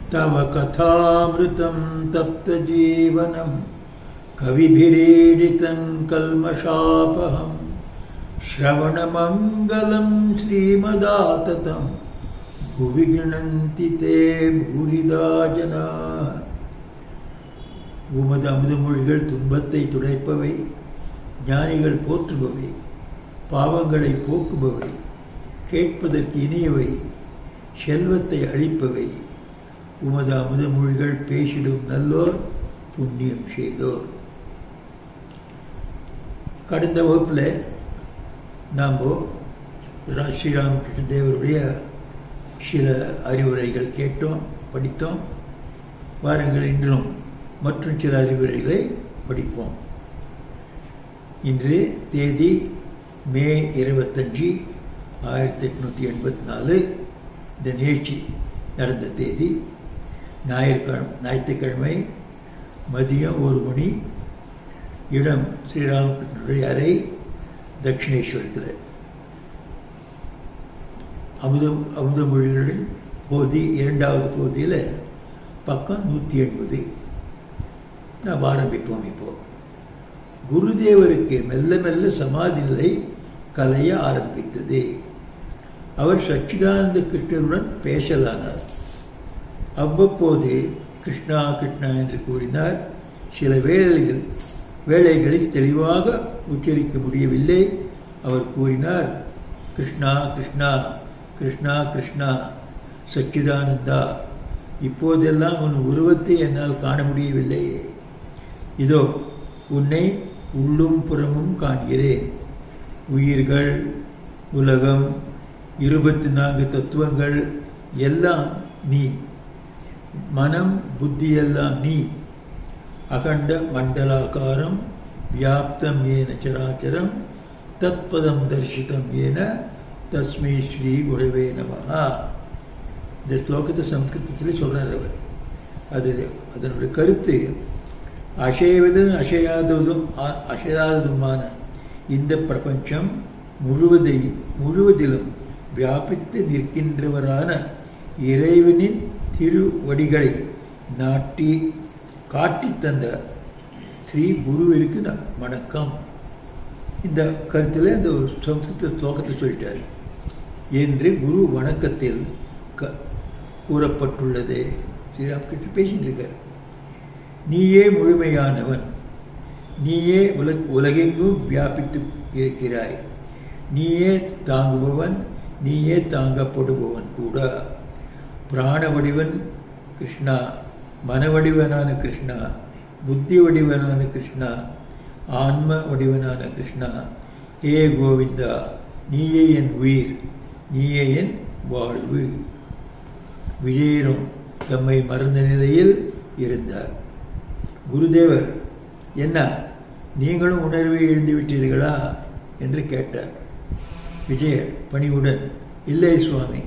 तव कथामृतं तप्तजीवनं कविभिरीडितं कल्मषापहं श्रवणमङ्गलं श्रीमदाततं भुवि गृणन्ति ते भूरिदा जनाः உமது அமுதமொழிகள் துன்பத்தை துடைப்பவை ஞானிகள் போற்றுபவை பாவங்களை போக்குபவை கேட்பதற்கு இனியவை செல்வத்தை அளிப்பவை உமது அமுதமொழிகள் பேசிடும் நல்லோர் புண்ணியம் செய்தோர் கடந்த வகுப்பில் நாம் ஸ்ரீராமகிருஷ்ண தேவருடைய சில அறிவுரைகள் கேட்டோம் படித்தோம் வாருங்கள் இன்றும் மற்றும் சில அறிவுரைகளை படிப்போம் இன்று தேதி மே இருபத்தஞ்சி ஆயிரத்தி எட்நூற்றி எண்பத்தி நாலு இந்த நிகழ்ச்சி நடந்த தேதி ஞாயிற்றுக்கிழமை ஞாயிற்றுக்கிழமை மதியம் ஒரு மணி இடம் ஸ்ரீராமகிருஷ்ணனுடைய அறை தட்சிணேஸ்வரத்தில் அமுதம் அமுத மொழிகளின் பகுதி இரண்டாவது பகுதியில் பக்கம் நூற்றி எண்பது நாம் ஆரம்பிப்போம் இப்போ குருதேவருக்கு மெல்ல மெல்ல சமாதி நிலை கலைய ஆரம்பித்தது அவர் சச்சிதானந்த கிருஷ்ணருடன் பேசலானார் அவ்வப்போது கிருஷ்ணா கிருஷ்ணா என்று கூறினார் சில வேளைகள் வேளைகளில் தெளிவாக உச்சரிக்க முடியவில்லை அவர் கூறினார் கிருஷ்ணா கிருஷ்ணா கிருஷ்ணா கிருஷ்ணா சச்சிதானந்தா இப்போதெல்லாம் உன் உருவத்தை என்னால் காண முடியவில்லையே இதோ உன்னை உள்ளும் புறமும் காண்கிறேன் உயிர்கள் உலகம் இருபத்தி நான்கு தத்துவங்கள் எல்லாம் நீ மனம் புத்தியெல்லாம் நீ அகண்ட மண்டலாக்காரம் வியாப்தம் ஏன சராச்சரம் தத்பதம் தரிசிதம் ஏன தஸ்மை ஸ்ரீ குரவே நமகா இந்த ஸ்லோகத்தை சம்ஸ்கிருதத்தில் சொல்கிறார் அவர் அது அதனுடைய கருத்து அசைவதும் அசையாததும் அசையாததுமான இந்த பிரபஞ்சம் முழுவதையும் முழுவதிலும் வியாபித்து நிற்கின்றவரான இறைவனின் திருவடிகளை நாட்டி காட்டி தந்த ஸ்ரீ குருவிற்கு வணக்கம் இந்த கருத்தில் இந்த ஒரு சம்ஸ்கிருத ஸ்லோகத்தை சொல்லிட்டார் என்று குரு வணக்கத்தில் க கூறப்பட்டுள்ளது ஸ்ரீராம்கிருஷ்ணன் பேசிட்டு இருக்கார் நீயே முழுமையானவன் நீயே உல உலகெங்கும் வியாபித்து இருக்கிறாய் நீயே தாங்குபவன் நீயே தாங்கப்படுபவன் கூட பிராண வடிவன் கிருஷ்ணா மன வடிவனான கிருஷ்ணா புத்தி வடிவனான கிருஷ்ணா ஆன்ம வடிவனான கிருஷ்ணா ஏ கோவிந்தா நீயே என் உயிர் நீயே என் வாழ்வு விஜயனும் தம்மை மறந்த நிலையில் இருந்தார் குருதேவர் என்ன நீங்களும் உணர்வை எழுந்து விட்டீர்களா என்று கேட்டார் விஜயர் பணிவுடன் இல்லை சுவாமி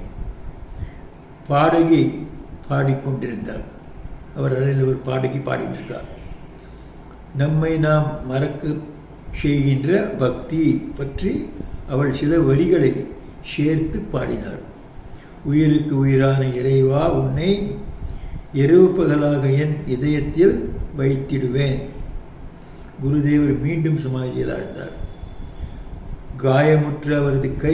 பாடகி பாடிக்கொண்டிருந்தார் அவர் அறையில் ஒரு பாடகி பாடிட்டிருக்கார் நம்மை நாம் மறக்க செய்கின்ற பக்தி பற்றி அவள் சில வரிகளை சேர்த்து பாடினாள் உயிருக்கு உயிரான இறைவா உன்னை இரவு பகலாக என் இதயத்தில் வைத்திடுவேன் குருதேவர் மீண்டும் சமாதியில் ஆழ்ந்தார் காயமுற்ற அவரது கை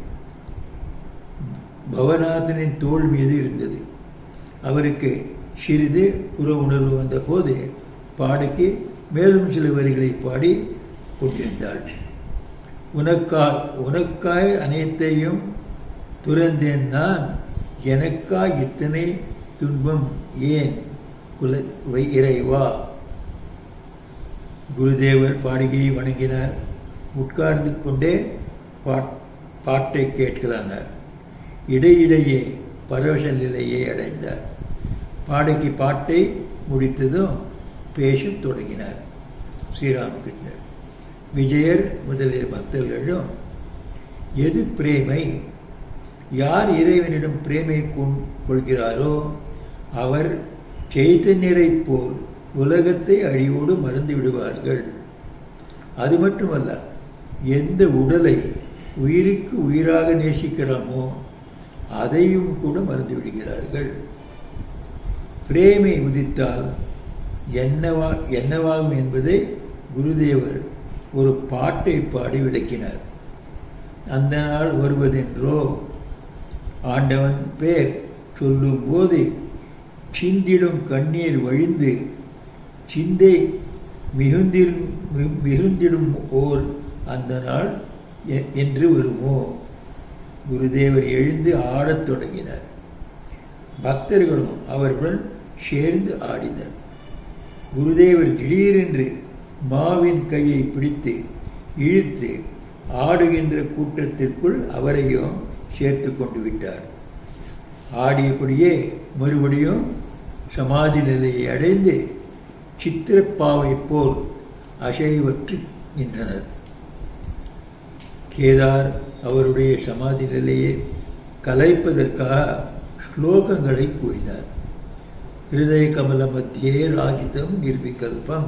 பவநாதனின் தோல் மீது இருந்தது அவருக்கு சிறிது புற உணர்வு வந்த போது பாடகி மேலும் சில வரிகளை பாடி கொண்டிருந்தாள் உனக்காய் உனக்காய் அனைத்தையும் துறந்தேன் நான் எனக்காய் இத்தனை துன்பம் ஏன் குல இறைவா குருதேவர் பாடகியை வணங்கினார் உட்கார்ந்து கொண்டே பாட் பாட்டை கேட்கலானார் இடையிடையே பரவச நிலையை அடைந்தார் பாடகி பாட்டை முடித்ததும் பேசத் தொடங்கினார் ஸ்ரீராமகிருஷ்ணர் விஜயர் முதலிய பக்தர்களும் எது பிரேமை யார் இறைவனிடம் பிரேமை கொள்கிறாரோ அவர் சைத்தன்யரை போல் உலகத்தை அழிவோடு மறந்து விடுவார்கள் அது மட்டுமல்ல எந்த உடலை உயிருக்கு உயிராக நேசிக்கிறோமோ அதையும் கூட மறந்து விடுகிறார்கள் பிரேமை உதித்தால் என்னவா என்னவாகும் என்பதை குருதேவர் ஒரு பாட்டை பாடி விளக்கினார் அந்த நாள் வருவதென்றோ ஆண்டவன் பேர் சொல்லும்போது சிந்திடும் கண்ணீர் வழிந்து சிந்தை மிகுந்திரும் மிகுந்திடும் ஓர் அந்த நாள் எ- என்று வருமோ குருதேவர் எழுந்து ஆடத் தொடங்கினார் பக்தர்களும் அவர்களுடன் சேர்ந்து ஆடினர் குருதேவர் திடீரென்று மாவின் கையை பிடித்து இழுத்து ஆடுகின்ற கூட்டத்திற்குள் அவரையும் சேர்த்து கொண்டு விட்டார் ஆடியபடியே மறுபடியும் சமாதி நிலையை அடைந்து சித்திரப்பாவை போல் அசைவற்று நின்றனர் கேதார் அவருடைய சமாதி நிலையை கலைப்பதற்காக ஸ்லோகங்களை கூறினார் ஹிருதய கமல மத்தியே ராஜிதம் நிர்விகல்பம்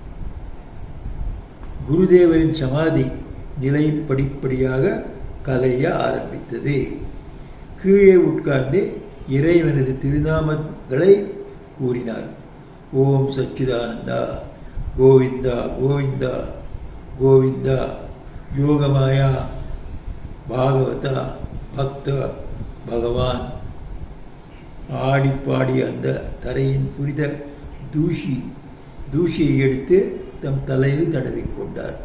குருதேவரின் சமாதி நிலை படிப்படியாக கலைய ஆரம்பித்தது கீழே உட்கார்ந்து இறைவனது திருநாமங்களை கூறினார் ஓம் சச்சிதானந்தா கோவிந்தா கோவிந்தா கோவிந்தா யோகமாயா பாகவதா பக்த பகவான் ஆடிப்பாடி அந்த தரையின் புனித தூஷி தூஷியை எடுத்து தம் தலையில் தடவிக்கொண்டார்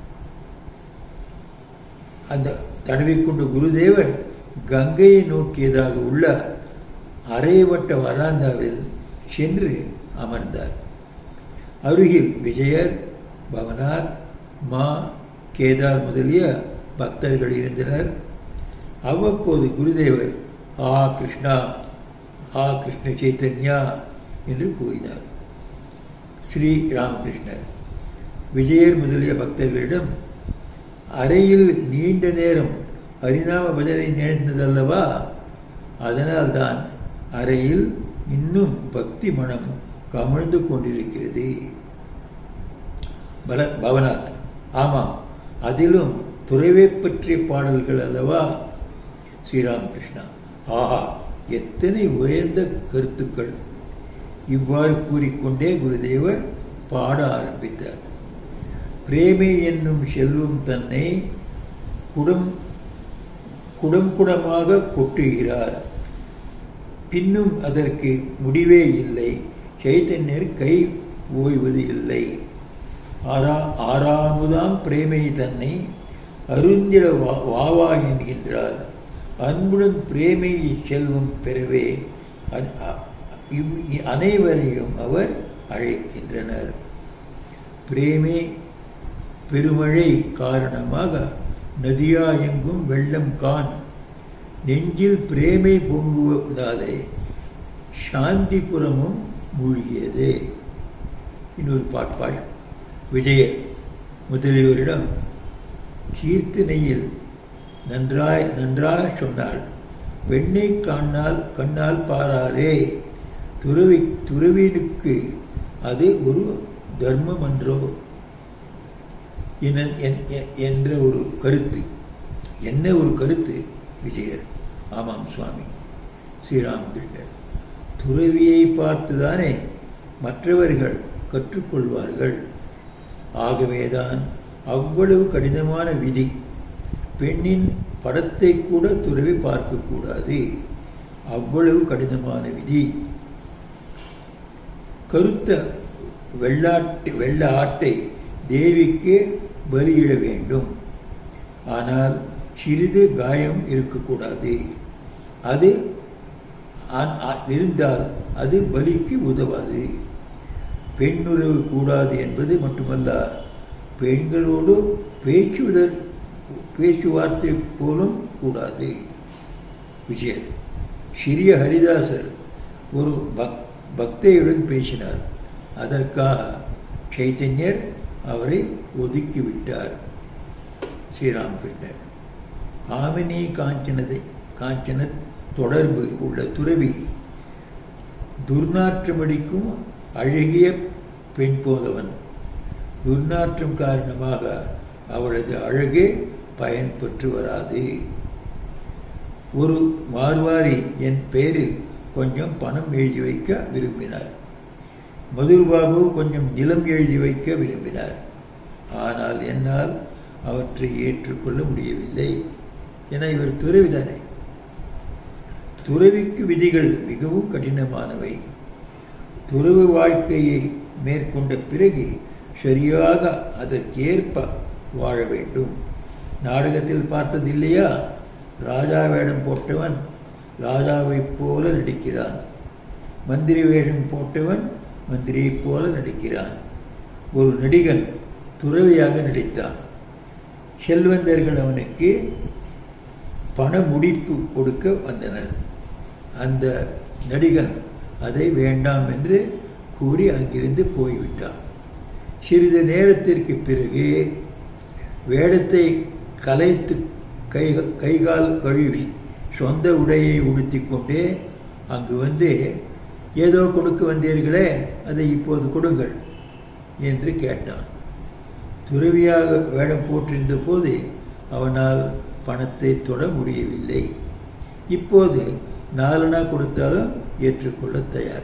அந்த தடவிக்கொண்ட குருதேவர் கங்கையை நோக்கியதாக உள்ள அரைவட்ட வராந்தாவில் சென்று அமர்ந்தார் அருகில் விஜயர் பவனாத் மா கேதார் முதலிய பக்தர்கள் இருந்தனர் அவ்வப்போது குருதேவர் ஆ கிருஷ்ணா ஆ கிருஷ்ண சைத்தன்யா என்று கூறினார் ஸ்ரீ ராமகிருஷ்ணர் விஜயர் முதலிய பக்தர்களிடம் அறையில் நீண்ட நேரம் ஹரிநாம பஜனை நிகழ்ந்ததல்லவா அதனால்தான் அறையில் இன்னும் பக்தி மனம் கமிழ்ந்து கொண்டிருக்கிறது பல பவனாத் ஆமாம் அதிலும் துறைவை பற்றிய பாடல்கள் அல்லவா ஸ்ரீராமகிருஷ்ணா ஆஹா எத்தனை உயர்ந்த கருத்துக்கள் இவ்வாறு கூறிக்கொண்டே குருதேவர் பாட ஆரம்பித்தார் பிரேமை என்னும் செல்வம் தன்னை குடம் குடம் குடமாக கொட்டுகிறார் பின்னும் அதற்கு முடிவே இல்லை சைத்தன்யர் கை ஓய்வது இல்லை ஆறா ஆறாமுதாம் பிரேமை தன்னை அருந்திட வா வாவா என்கின்றார் அன்புடன் பிரேமை செல்வம் பெறவே அ- அ- இவ்- இ- அனைவரையும் அவர் அழைக்கின்றனர் பிரேமே பெருமழை காரணமாக நதியா எங்கும் வெள்ளம் கான் நெஞ்சில் பிரேமை பொங்குவதாலே சாந்திபுரமும் மூழ்கியது இன்னொரு பாட்பாள் விஜய முதலியோரிடம் கீர்த்தனையில் நன்றாய் நன்றாக சொன்னாள் பெண்ணை காணால் கண்ணால் பாராரே துறவி துறவினுக்கு அது ஒரு தர்மம் அன்றோ என- என்- எ- என்ற ஒரு கருத்து என்ன ஒரு கருத்து விஜயர் ஆமாம் சுவாமி ஸ்ரீராமகிருஷ்ணர் துறவியை பார்த்துதானே மற்றவர்கள் கற்றுக்கொள்வார்கள் ஆகவேதான் அவ்வளவு கடினமான விதி பெண்ணின் படத்தை கூட துறவி பார்க்கக்கூடாது அவ்வளவு கடினமான விதி கருத்த வெள்ளாட்டு வெள்ள ஆட்டை தேவிக்கு பலியிட வேண்டும் ஆனால் சிறிது காயம் இருக்கக்கூடாது அது ஆ- ஆ- இருந்தால் அது பலிக்கு உதவாது பெண்ணுறவு கூடாது என்பது மட்டுமல்ல பெண்களோடு பேச்சுதல் பேச்சுவார்த்தை போலும் கூடாது விஜயன் சிறிய ஹரிதாசர் ஒரு பக் பக்தையுடன் பேசினார் அதற்காக சைத்தன்யர் அவரை ஒதுக்கிவிட்டார் ஸ்ரீராமகிருஷ்ணர் காமினி காஞ்சனதை காஞ்சன தொடர்பு உள்ள துறவி துர்நாற்றமடிக்கும் அழகிய பெண் போலவன் துர்நாற்றம் காரணமாக அவளது அழகே பயன்பெற்று வராது ஒரு மார்வாரி என் பெயரில் கொஞ்சம் பணம் எழுதி வைக்க விரும்பினார் மதுர் பாபு கொஞ்சம் நிலம் எழுதி வைக்க விரும்பினார் ஆனால் என்னால் அவற்றை ஏற்றுக்கொள்ள முடியவில்லை என இவர் துறவிதானே துறவிக்கு விதிகள் மிகவும் கடினமானவை துறவு வாழ்க்கையை மேற்கொண்ட பிறகு சரியாக அதற்கேற்ப வாழ வேண்டும் நாடகத்தில் பார்த்தது இல்லையா ராஜா வேடம் போட்டவன் ராஜாவைப் போல நடிக்கிறான் மந்திரி வேடம் போட்டவன் மந்திரியைப் போல நடிக்கிறான் ஒரு நடிகன் துறவியாக நடித்தான் செல்வந்தர்கள் அவனுக்கு பண முடிப்பு கொடுக்க வந்தனர் அந்த நடிகன் அதை வேண்டாம் என்று கூறி அங்கிருந்து போய்விட்டான் சிறிது நேரத்திற்கு பிறகு வேடத்தை கலைத்து கை கைகால் கழுவி சொந்த உடையை உடுத்தி கொண்டே அங்கு வந்து ஏதோ கொடுக்க வந்தீர்களே அதை இப்போது கொடுங்கள் என்று கேட்டான் துறவியாக வேடம் போட்டிருந்த போது அவனால் பணத்தை தொட முடியவில்லை இப்போது நாலனா கொடுத்தாலும் ஏற்றுக்கொள்ள தயார்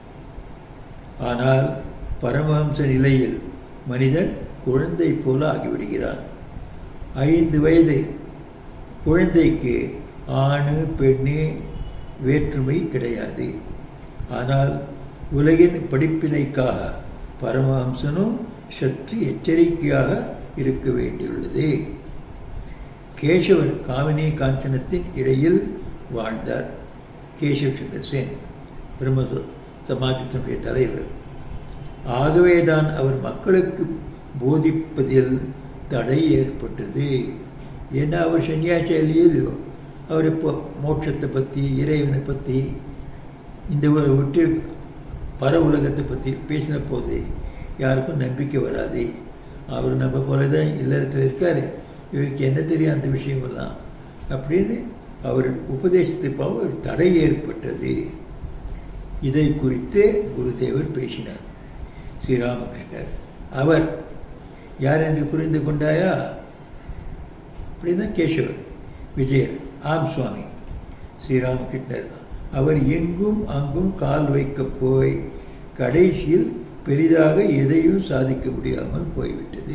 ஆனால் பரமஹம்ச நிலையில் மனிதன் குழந்தை போல ஆகிவிடுகிறான் ஐந்து வயது குழந்தைக்கு ஆணு பெண்ணு வேற்றுமை கிடையாது ஆனால் உலகின் படிப்பினைக்காக பரமஹம்சனும் சற்று எச்சரிக்கையாக இருக்க வேண்டியுள்ளது கேசவர் காமினி காஞ்சனத்தின் இடையில் வாழ்ந்தார் கேசவ் சந்திர சென் பிரம்ம சமாஜத்தினுடைய தலைவர் ஆகவேதான் அவர் மக்களுக்கு போதிப்பதில் தடை ஏற்பட்டது ஏன்னா அவர் சன்னியாசி இல்லையோ அவர் இப்போ மோட்சத்தை பற்றி இறைவனை பற்றி இந்த விட்டு பர உலகத்தை பற்றி பேசின போது யாருக்கும் நம்பிக்கை வராது அவர் நம்ம போல தான் இல்லறத்தில் இருக்கார் இவருக்கு என்ன தெரியும் அந்த விஷயமெல்லாம் அப்படின்னு அவர் உபதேசத்துக்கு ஒரு தடை ஏற்பட்டது இதை குறித்து குருதேவர் பேசினார் ஸ்ரீராமகிருஷ்ணர் அவர் யார் என்று புரிந்து கொண்டாயா அப்படிதான் கேசவர் விஜயர் ஆம் சுவாமி ஸ்ரீராமகிருஷ்ணர் அவர் எங்கும் அங்கும் கால் வைக்க போய் கடைசியில் பெரிதாக எதையும் சாதிக்க முடியாமல் போய்விட்டது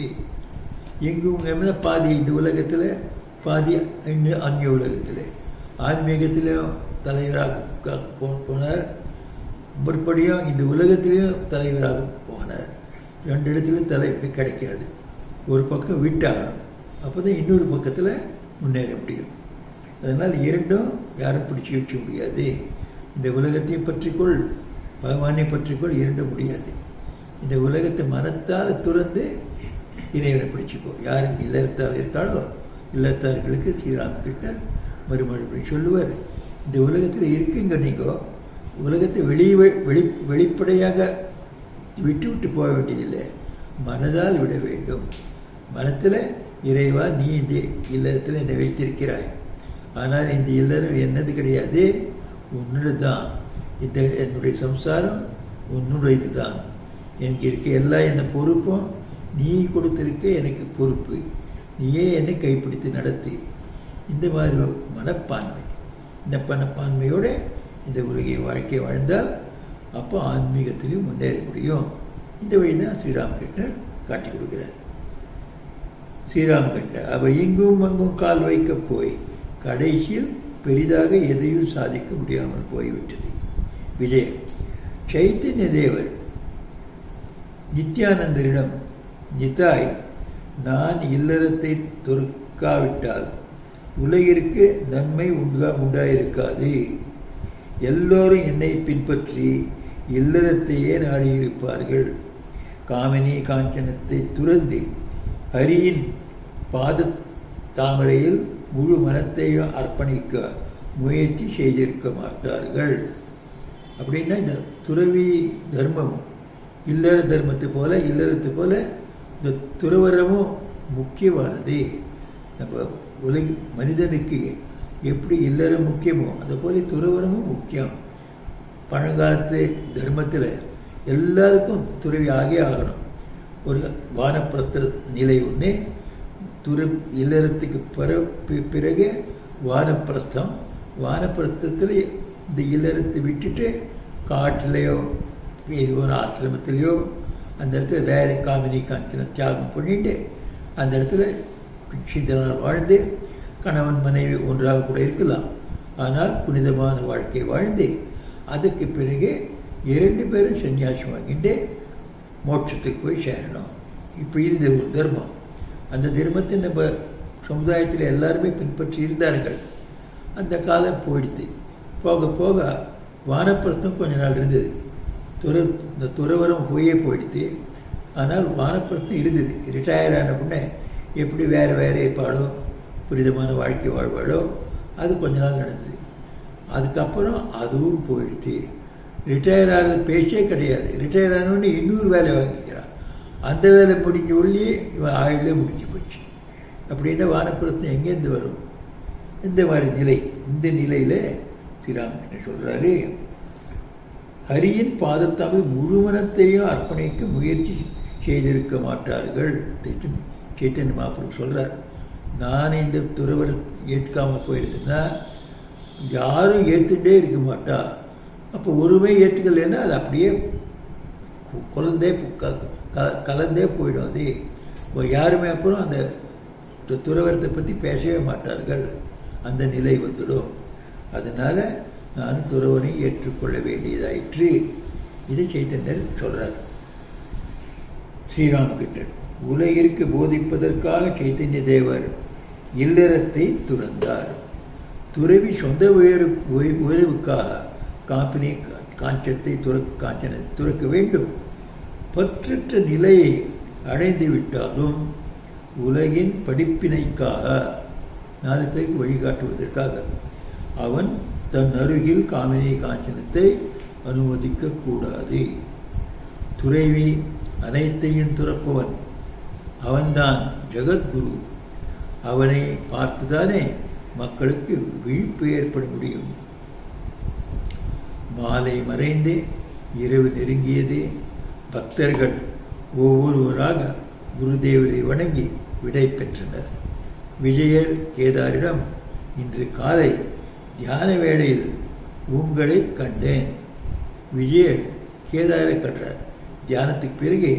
எங்கும் பாதி இந்த உலகத்தில் பாதி இன்னும் அந்நிய உலகத்தில் ஆன்மீகத்திலையும் தலைவராக போனார் மறுபடியும் இந்த உலகத்திலையும் தலைவராக போனார் ரெண்டு இடத்துலையும் தலைப்பு கிடைக்காது ஒரு பக்கம் விட்டாகணும் அப்போ தான் இன்னொரு பக்கத்தில் முன்னேற முடியும் அதனால் இரண்டும் யாரும் பிடிச்சி வச்ச முடியாது இந்த உலகத்தையும் பற்றிக்கொள் பகவானை பற்றிக்கொள் இரண்டும் முடியாது இந்த உலகத்தை மனத்தால் துறந்து இறைவனை பிடிச்சிக்கோ யார் இல்லறத்தால் இருக்காளோ இல்லத்தார்களுக்கு ஸ்ரீராமகிருஷ்ணர் மறுமொழி சொல்லுவார் இந்த உலகத்தில் இருக்குங்க நீங்கள் உலகத்தை வெளி வெளி வெளிப்படையாக விட்டு விட்டு போக வேண்டியதில்லை மனதால் விட வேண்டும் மனத்தில் இறைவா நீ இந்த இல்லறத்தில் என்னை வைத்திருக்கிறாய் ஆனால் இந்த இல்லறம் என்னது கிடையாது உன்னோட தான் இந்த என்னுடைய சம்சாரம் உன்னுடையது தான் எனக்கு இருக்க எல்லா என்ன பொறுப்பும் நீ கொடுத்திருக்க எனக்கு பொறுப்பு நீயே என்னை கைப்பிடித்து நடத்தி இந்த மாதிரி மனப்பான்மை இந்த மனப்பான்மையோடு இந்த உலகை வாழ்க்கை வாழ்ந்தால் அப்போ ஆன்மீகத்திலையும் முன்னேற முடியும் இந்த வழி தான் ஸ்ரீராமகிருஷ்ணர் காட்டி கொடுக்குறார் ஸ்ரீராமகிருஷ்ணர் அவர் இங்கும் அங்கும் கால் வைக்க போய் கடைசியில் பெரிதாக எதையும் சாதிக்க முடியாமல் போய்விட்டது விஜயம் சைத்தன்ய தேவர் நித்யானந்தரிடம் நிதாய் நான் இல்லறத்தை துறக்காவிட்டால் உலகிற்கு நன்மை உண்டா உண்டாயிருக்காது எல்லோரும் என்னை பின்பற்றி இல்லறத்தையே நாடியிருப்பார்கள் காமினி காஞ்சனத்தை துறந்து ஹரியின் பாத தாமரையில் முழு மனத்தையும் அர்ப்பணிக்க முயற்சி செய்திருக்க மாட்டார்கள் அப்படின்னா இந்த துறவி தர்மமும் இல்லற தர்மத்தை போல இல்லறத்தை போல இந்த துறவரமும் முக்கியமானது நம்ம உலக மனிதனுக்கு எப்படி இல்லறம் முக்கியமோ அதை போல துறவரமும் முக்கியம் பழங்காலத்து தர்மத்தில் எல்லாருக்கும் துறவி ஆகே ஆகணும் ஒரு வானப்பிரத்த நிலை ஒன்று துற இல்லறத்துக்கு பிற பிறகு வானப்பிரஸ்தம் வானப்பிரஸ்தத்தில் இந்த இல்லறத்தை விட்டுட்டு காட்டிலையோ ஏதோ ஒரு ஆசிரமத்திலையோ அந்த இடத்துல வேற காமினி காஞ்சனம் தியாகம் பண்ணிட்டு அந்த இடத்துல சிந்தனால் வாழ்ந்து கணவன் மனைவி ஒன்றாக கூட இருக்கலாம் ஆனால் புனிதமான வாழ்க்கை வாழ்ந்து அதுக்கு பிறகு இரண்டு பேரும் சன்னியாசம் வாங்கிட்டு மோட்சத்துக்கு போய் சேரணும் இப்போ இருந்தது ஒரு தர்மம் அந்த தர்மத்தை நம்ம சமுதாயத்தில் எல்லாருமே பின்பற்றி இருந்தார்கள் அந்த காலம் போயிடுத்து போக போக வானப்பிரஸ்தம் கொஞ்ச நாள் இருந்தது துற இந்த துறவரம் போயே போயிடுத்து ஆனால் வானப்பிரஸ்தம் இருந்தது ரிட்டையர் ஆன உடனே எப்படி வேறு வேறு ஏற்பாடோ புனிதமான வாழ்க்கை வாழ்வாளோ அது கொஞ்ச நாள் நடந்தது அதுக்கப்புறம் அதுவும் போயிடுத்து ரிட்டையர் ஆகிறது பேச்சே கிடையாது ரிட்டையர் ஆனோடனே இன்னொரு வேலை வாங்கிக்கிறான் அந்த வேலை முடிஞ்ச உள்ளே இவன் ஆயுளே முடிஞ்சு போச்சு அப்படின்னா வானப்பிரஸ்தம் எங்கேருந்து வரும் இந்த மாதிரி நிலை இந்த நிலையில் ஸ்ரீராமகிருஷ்ணன் சொல்கிறாரு ஹரியின் பாதத்தாவது முழுமனத்தையும் அர்ப்பணிக்க முயற்சி செய்திருக்க மாட்டார்கள் சைத்தன் சைத்தன்ய மாபுரம் சொல்கிறார் நான் இந்த துறவரை ஏற்றுக்காமல் போயிருந்தேன்னா யாரும் ஏற்றுட்டே இருக்க மாட்டா அப்போ ஒருமே ஏற்றுக்கலைன்னா அது அப்படியே குழந்தே கலந்தே போயிடும் அது யாருமே அப்புறம் அந்த துறவரத்தை பற்றி பேசவே மாட்டார்கள் அந்த நிலை வந்துடும் அதனால் நான் துறவனை ஏற்றுக்கொள்ள வேண்டியதாயிற்று இதை சைத்தன்யர் சொல்கிறார் ஸ்ரீராமகிருஷ்ணன் உலகிற்கு போதிப்பதற்காக சைத்தன்ய தேவர் இல்லறத்தை துறந்தார் துறவி சொந்த உயரு உயர்வுக்காக காப்பினை காஞ்சத்தை துற காஞ்சனத்தை துறக்க வேண்டும் பற்றற்ற நிலையை அடைந்து விட்டாலும் உலகின் படிப்பினைக்காக நாலு பேருக்கு வழிகாட்டுவதற்காக அவன் தன் அருகில் காமினி காஞ்சனத்தை அனுமதிக்க கூடாது துறைவி அனைத்தையும் துறப்பவன் அவன்தான் ஜெகத்குரு அவனை பார்த்துதானே மக்களுக்கு விழிப்பு ஏற்பட முடியும் மாலை மறைந்து இரவு நெருங்கியது பக்தர்கள் ஒவ்வொருவராக குருதேவரை வணங்கி விடை பெற்றனர் விஜயர் கேதாரிடம் இன்று காலை தியான வேளையில் உங்களை கண்டேன் விஜயர் கேதாரை கண்டார் தியானத்துக்கு பிறகு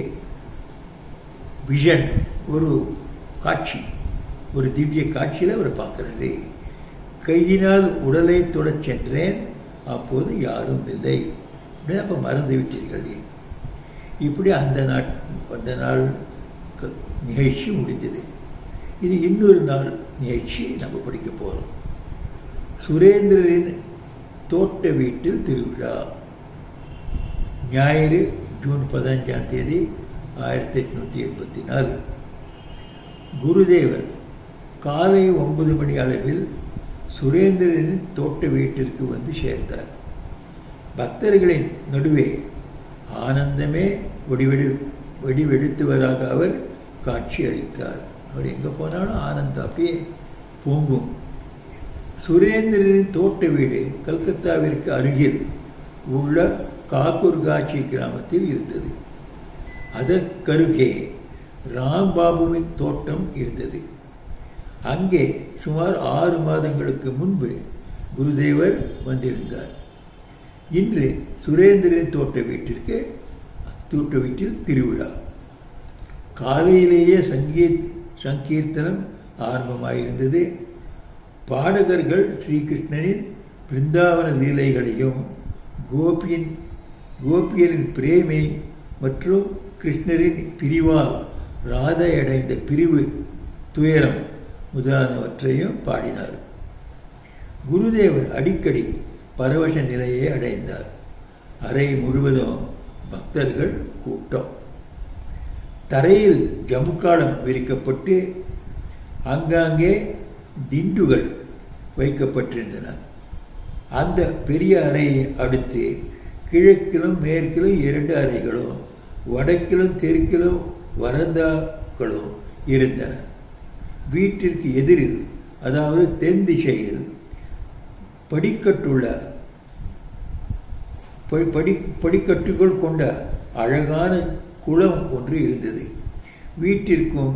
விஷன் ஒரு காட்சி ஒரு திவ்ய காட்சியில் அவர் பார்க்குறாரு கையினால் உடலை தொடச் சென்றேன் அப்போது யாரும் இல்லை அப்படின்னு அப்போ மறந்து விட்டீர்கள் இப்படி அந்த நாட் அந்த நாள் நிகழ்ச்சி முடிந்தது இது இன்னொரு நாள் நிகழ்ச்சி நம்ம படிக்க போகிறோம் சுரேந்திரரின் தோட்ட வீட்டில் திருவிழா ஞாயிறு ஜூன் பதினஞ்சாம் தேதி ஆயிரத்தி எட்நூற்றி எண்பத்தி நாலு குருதேவர் காலை ஒன்பது மணி அளவில் சுரேந்திரனின் தோட்ட வீட்டிற்கு வந்து சேர்ந்தார் பக்தர்களின் நடுவே ஆனந்தமே வடிவெடு வடிவெடுத்துவதாக அவர் காட்சி அளித்தார் அவர் எங்கே போனாலும் ஆனந்தம் அப்படியே பூங்கும் சுரேந்திரனின் தோட்ட வீடு கல்கத்தாவிற்கு அருகில் உள்ள காக்கூர்காட்சி கிராமத்தில் இருந்தது அதற்கருகே ராம்பாபுவின் தோட்டம் இருந்தது அங்கே சுமார் ஆறு மாதங்களுக்கு முன்பு குருதேவர் வந்திருந்தார் இன்று சுரேந்திரன் தோட்ட வீட்டிற்கு தோட்ட வீட்டில் திருவிழா காலையிலேயே சங்கீத் சங்கீர்த்தனம் ஆரம்பமாயிருந்தது பாடகர்கள் ஸ்ரீகிருஷ்ணனின் பிருந்தாவன லீலைகளையும் கோபியின் கோபியரின் பிரேமை மற்றும் கிருஷ்ணரின் பிரிவால் ராதை அடைந்த பிரிவு துயரம் முதலானவற்றையும் பாடினார் குருதேவர் அடிக்கடி பரவச நிலையை அடைந்தார் அறை முழுவதும் பக்தர்கள் கூட்டம் தரையில் ஜமுக்காலம் விரிக்கப்பட்டு அங்காங்கே திண்டுகள் வைக்கப்பட்டிருந்தன அந்த பெரிய அறையை அடுத்து கிழக்கிலும் மேற்கிலும் இரண்டு அறைகளும் வடக்கிலும் தெற்கிலும் வரந்தாக்களும் இருந்தன வீட்டிற்கு எதிரில் அதாவது தென் திசையில் படிக்கட்டுள்ள படி படிக்கட்டுகள் கொண்ட அழகான குளம் ஒன்று இருந்தது வீட்டிற்கும்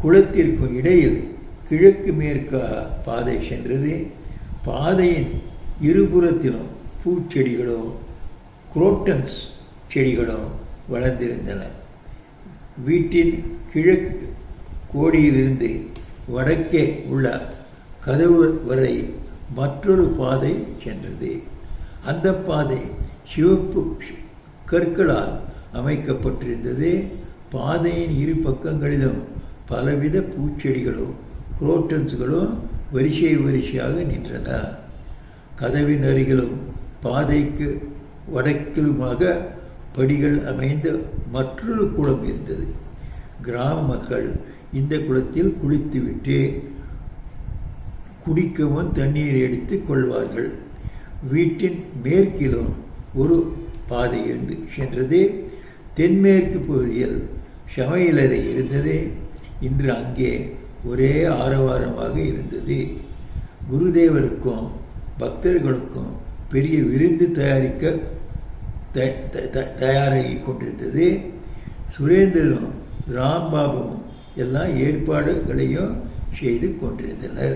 குளத்திற்கும் இடையில் கிழக்கு மேற்காக பாதை சென்றது பாதையின் இருபுறத்திலும் பூச்செடிகளோ குரோட்டன்ஸ் செடிகளோ வளர்ந்திருந்தன வீட்டின் கிழக்கு கோடியிலிருந்து வடக்கே உள்ள கதவு வரை மற்றொரு பாதை சென்றது அந்த பாதை சிவப்பு கற்களால் அமைக்கப்பட்டிருந்தது பாதையின் இரு பக்கங்களிலும் பலவித பூச்செடிகளும் குரோட்டன்ஸ்களும் வரிசை வரிசையாக நின்றன கதவின் அருகிலும் பாதைக்கு வடக்கிலுமாக படிகள் அமைந்த மற்றொரு குளம் இருந்தது கிராம மக்கள் இந்த குளத்தில் குளித்துவிட்டு குடிக்கவும் தண்ணீர் எடுத்து கொள்வார்கள் வீட்டின் மேற்கிலும் ஒரு பாதை இருந்து சென்றது தென்மேற்கு பகுதியில் சமையலறை இருந்தது இன்று அங்கே ஒரே ஆரவாரமாக இருந்தது குருதேவருக்கும் பக்தர்களுக்கும் பெரிய விருந்து தயாரிக்க தயாராகி கொண்டிருந்தது சுரேந்திரனும் ராம்பாபுவும் எல்லாம் ஏற்பாடுகளையும் செய்து கொண்டிருந்தனர்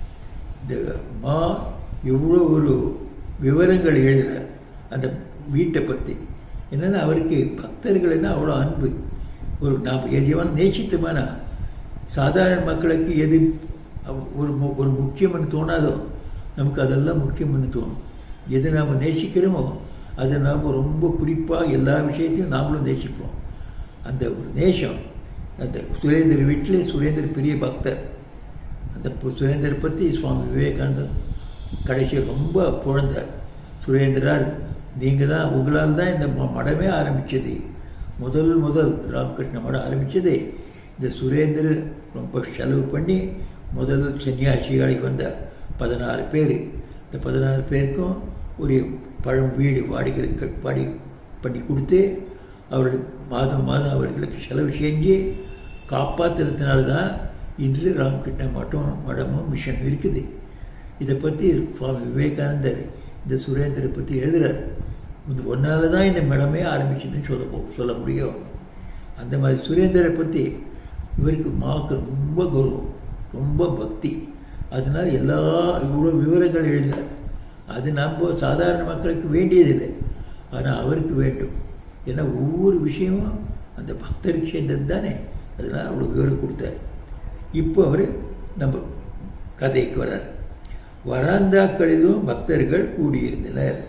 இந்த மா இவ்வளோ ஒரு விவரங்கள் எழுதுகிறார் அந்த வீட்டை பற்றி என்னென்னா அவருக்கு பக்தர்கள்னா அவ்வளோ அன்பு ஒரு நாம் எதையான நேசித்தோமானா சாதாரண மக்களுக்கு எது ஒரு ஒரு முக்கியம்னு தோணாதோ நமக்கு அதெல்லாம் முக்கியம்னு தோணும் எது நாம் நேசிக்கிறோமோ அதை நாம் ரொம்ப குறிப்பாக எல்லா விஷயத்தையும் நாமளும் நேசிப்போம் அந்த ஒரு நேசம் அந்த சுரேந்தர் வீட்டிலே சுரேந்தர் பெரிய பக்தர் அந்த சுரேந்தர் பற்றி சுவாமி விவேகானந்தர் கடைசியில் ரொம்ப புழந்தார் சுரேந்திரார் நீங்கள் தான் உங்களால் தான் இந்த மடமே ஆரம்பித்தது முதல் முதல் ராமகிருஷ்ண மடம் ஆரம்பித்தது இந்த சுரேந்தர் ரொம்ப செலவு பண்ணி முதல் சன்னியாசிகளுக்கு வந்த பதினாறு பேர் இந்த பதினாறு பேருக்கும் ஒரு பழம் வீடு வாடிகளுக்கு வாடி பண்ணி கொடுத்து அவர்கள் மாதம் மாதம் அவர்களுக்கு செலவு செஞ்சு காப்பாற்றுறதுனால தான் இன்று ராமகிருஷ்ண மட்டம் மடமும் மிஷன் இருக்குது இதை பற்றி சுவாமி விவேகானந்தர் இந்த சுரேந்தரை பற்றி எழுதுகிறார் இந்த ஒன்றால் தான் இந்த மடமே ஆரம்பிச்சதுன்னு சொல்ல சொல்ல முடியும் அந்த மாதிரி சுரேந்தரை பற்றி இவருக்கு மாவுக்கு ரொம்ப கௌரவம் ரொம்ப பக்தி அதனால் எல்லா இவ்வளோ விவரங்கள் எழுதினார் அது நம்ம சாதாரண மக்களுக்கு வேண்டியதில்லை ஆனால் அவருக்கு வேண்டும் ஏன்னா ஒவ்வொரு விஷயமும் அந்த பக்தருக்கு சேர்ந்தது தானே அதனால் அவ்வளோ விவரம் கொடுத்தார் இப்போ அவர் நம்ம கதைக்கு வரார் வராந்தாக்களிலும் பக்தர்கள் கூடியிருந்தனர்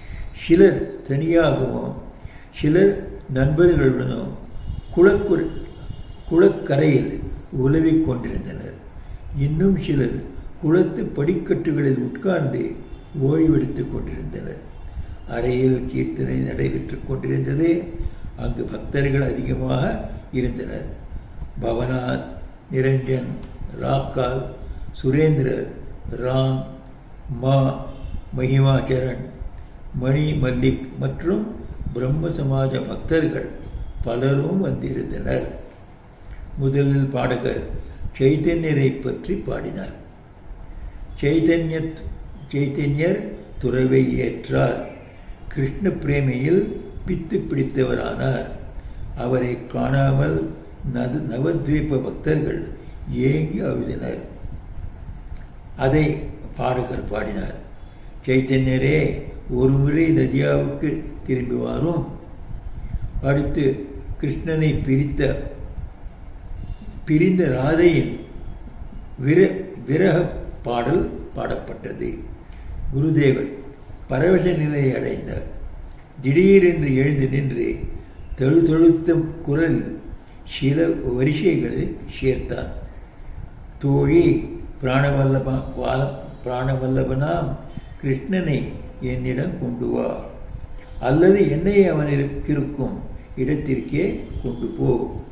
சிலர் தனியாகவும் சிலர் நண்பர்களுடனும் குளக்குறை குளக்கரையில் உலவிக் கொண்டிருந்தனர் இன்னும் சிலர் குளத்து படிக்கட்டுகளில் உட்கார்ந்து ஓய்வெடுத்துக் கொண்டிருந்தனர் அறையில் கீர்த்தனை நடைபெற்று கொண்டிருந்தது அங்கு பக்தர்கள் அதிகமாக இருந்தனர் பவனாத் நிரஞ்சன் ராக்கால் சுரேந்திரர் ராம் மா மகிமாச்சரன் மணி மல்லிக் மற்றும் பிரம்ம சமாஜ பக்தர்கள் பலரும் வந்திருந்தனர் முதலில் பாடகர் சைத்தன்யரை பற்றி பாடினார் சைத்தன்ய சைத்தன்யர் துறவை ஏற்றார் கிருஷ்ண பிரேமையில் பித்து பிடித்தவரானார் அவரை காணாமல் நது நவத்வீப பக்தர்கள் ஏங்கி அழுதினர் அதை பாடகர் பாடினார் சைத்தன்யரே ஒருமுறை நதியாவுக்கு திரும்பி வாரும் அடுத்து கிருஷ்ணனை பிரித்த பிரிந்த ராதையின் விர விரக பாடல் பாடப்பட்டது குருதேவர் பரவச நிலையை அடைந்தார் திடீரென்று எழுந்து நின்று தழுதழுத்த குரல் சில வரிசைகளை சேர்த்தார் தோழி பிராணவல்லப வால பிராணவல்லபனாம் கிருஷ்ணனை என்னிடம் கொண்டு வா அல்லது என்னை அவன் இருக்கும் இடத்திற்கே கொண்டு போ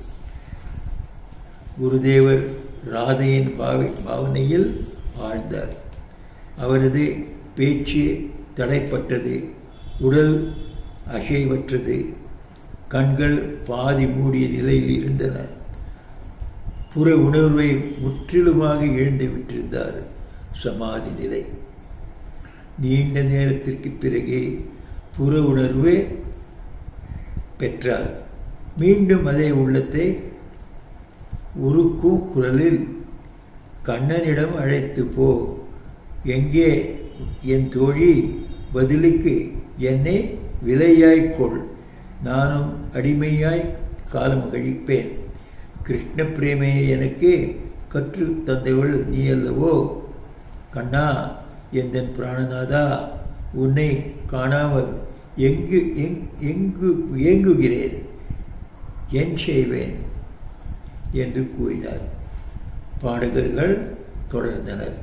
குருதேவர் ராதையின் பாவை பாவனையில் ஆழ்ந்தார் அவரது பேச்சு தடைப்பட்டது உடல் அசைவற்றது கண்கள் பாதி மூடிய நிலையில் இருந்தன புற உணர்வை முற்றிலுமாக இழந்து விட்டிருந்தார் சமாதி நிலை நீண்ட நேரத்திற்கு பிறகே புற உணர்வே பெற்றார் மீண்டும் அதே உள்ளத்தை உருக்கும் குரலில் கண்ணனிடம் அழைத்து போ எங்கே என் தோழி பதிலுக்கு என்னை விலையாய்க் கொள் நானும் அடிமையாய் காலம் கழிப்பேன் கிருஷ்ண பிரேமையை எனக்கு கற்று தந்தவள் நீ அல்லவோ கண்ணா எந்தன் பிராணநாதா உன்னை காணாமல் எங்கு எங் எங்கு ஏங்குகிறேன் என் செய்வேன் என்று கூறினார் பாடகர்கள் தொடர்ந்தனர்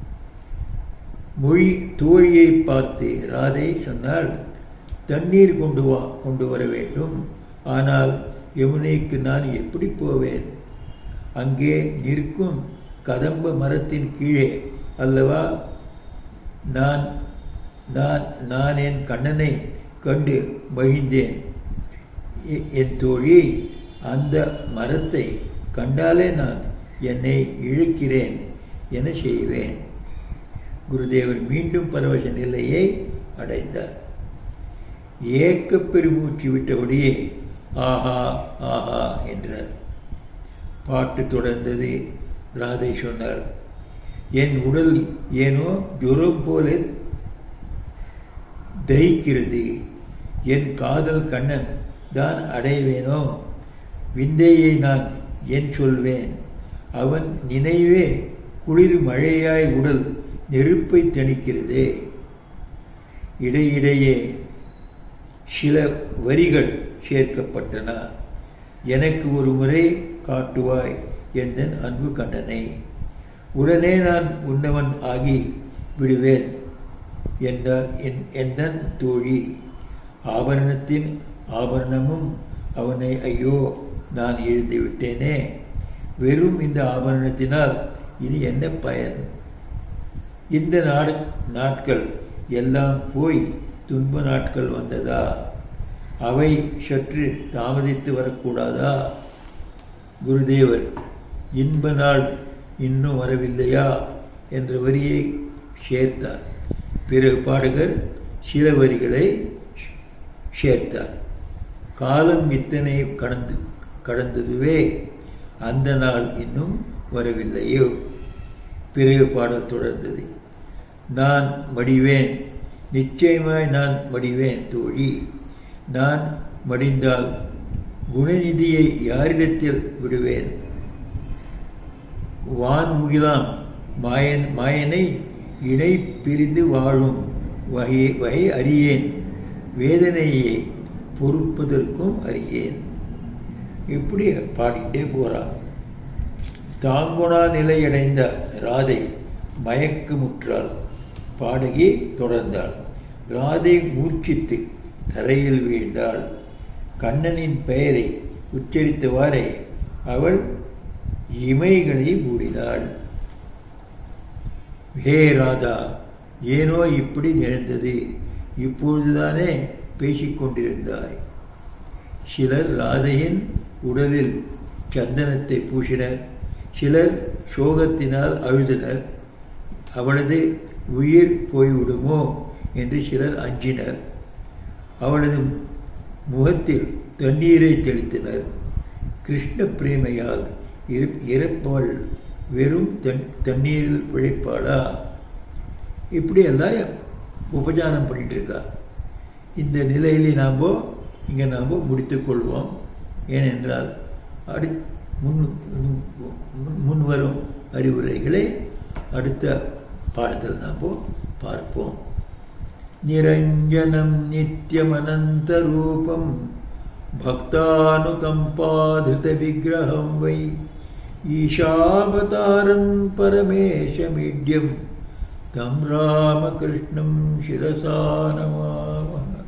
மொழி தோழியை பார்த்து ராதை சொன்னால் தண்ணீர் கொண்டு வா கொண்டு வர வேண்டும் ஆனால் யமுனைக்கு நான் எப்படி போவேன் அங்கே நிற்கும் கதம்ப மரத்தின் கீழே அல்லவா நான் நான் நான் என் கண்ணனை கண்டு மகிழ்ந்தேன் என் தோழி அந்த மரத்தை கண்டாலே நான் என்னை இழுக்கிறேன் என செய்வேன் குருதேவர் மீண்டும் பரவச நிலையை அடைந்தார் ஏக்க பெருமூச்சு விட்டபடியே ஆஹா ஆஹா என்றார் பாட்டு தொடர்ந்தது ராதை சொன்னார் என் உடல் ஏனோ ஜுரம் போல தகிக்கிறது என் காதல் கண்ணன் தான் அடைவேனோ விந்தையை நான் என் சொல்வேன் அவன் நினைவே குளிர் மழையாய் உடல் நெருப்பை தணிக்கிறதே இடையிடையே சில வரிகள் சேர்க்கப்பட்டன எனக்கு ஒரு முறை காட்டுவாய் எந்தன் அன்பு கண்டனை உடனே நான் உன்னவன் ஆகி விடுவேன் என்றார் என் எந்தன் தோழி ஆபரணத்தின் ஆபரணமும் அவனை ஐயோ நான் எழுந்து விட்டேனே வெறும் இந்த ஆபரணத்தினால் இனி என்ன பயன் இந்த நாடு நாட்கள் எல்லாம் போய் துன்ப நாட்கள் வந்ததா அவை சற்று தாமதித்து வரக்கூடாதா குருதேவர் இன்ப நாள் இன்னும் வரவில்லையா என்ற வரியை சேர்த்தார் பிறகு பாடகர் சில வரிகளை சேர்த்தார் காலம் இத்தனை கடந்து கடந்ததுவே அந்த நாள் இன்னும் வரவில்லையோ பிறகு பாடல் தொடர்ந்தது நான் மடிவேன் நிச்சயமாய் நான் மடிவேன் தோழி நான் மடிந்தால் குணநிதியை யாரிடத்தில் விடுவேன் வான்முகிலாம் மாயன் மாயனை இணை பிரிந்து வாழும் வகை வகை அறியேன் வேதனையை பொறுப்பதற்கும் அறியேன் இப்படி பாடிட்டே போகிறான் தாங்குணா நிலையடைந்த ராதை மயக்கமுற்றாள் பாடகி தொடர்ந்தாள் ராதை மூர்ச்சித்து தரையில் வீழ்ந்தாள் கண்ணனின் பெயரை உச்சரித்தவாறே அவள் இமைகளை மூடினாள் ஹே ராதா ஏனோ இப்படி நிகழ்ந்தது இப்பொழுதுதானே பேசிக்கொண்டிருந்தாய் சிலர் ராதையின் உடலில் சந்தனத்தை பூசினர் சிலர் சோகத்தினால் அழுதனர் அவளது உயிர் போய்விடுமோ என்று சிலர் அஞ்சினர் அவளது முகத்தில் தண்ணீரை தெளித்தனர் கிருஷ்ண பிரேமையால் இறப்பவள் வெறும் தன் தண்ணீரில் பிழைப்பாளா இப்படி எல்லாம் உபச்சாரம் பண்ணிட்டு இருக்கா இந்த நிலையிலே நாம் இங்கே நாம் முடித்துக்கொள்வோம் ஏனென்றால் அடி முன் முன்வரும் அறிவுரைகளை அடுத்த பாடத்தில் நாம் பார்ப்போம் நிரஞ்சனம் நித்தியமனந்தரூபம் பக்தானுகம்பாதிருத விக்கிரகம் வை ஈஷாவதாரம் பரமேஷமீட்யம் தம் ராமகிருஷ்ணம் சிரசா நமாமः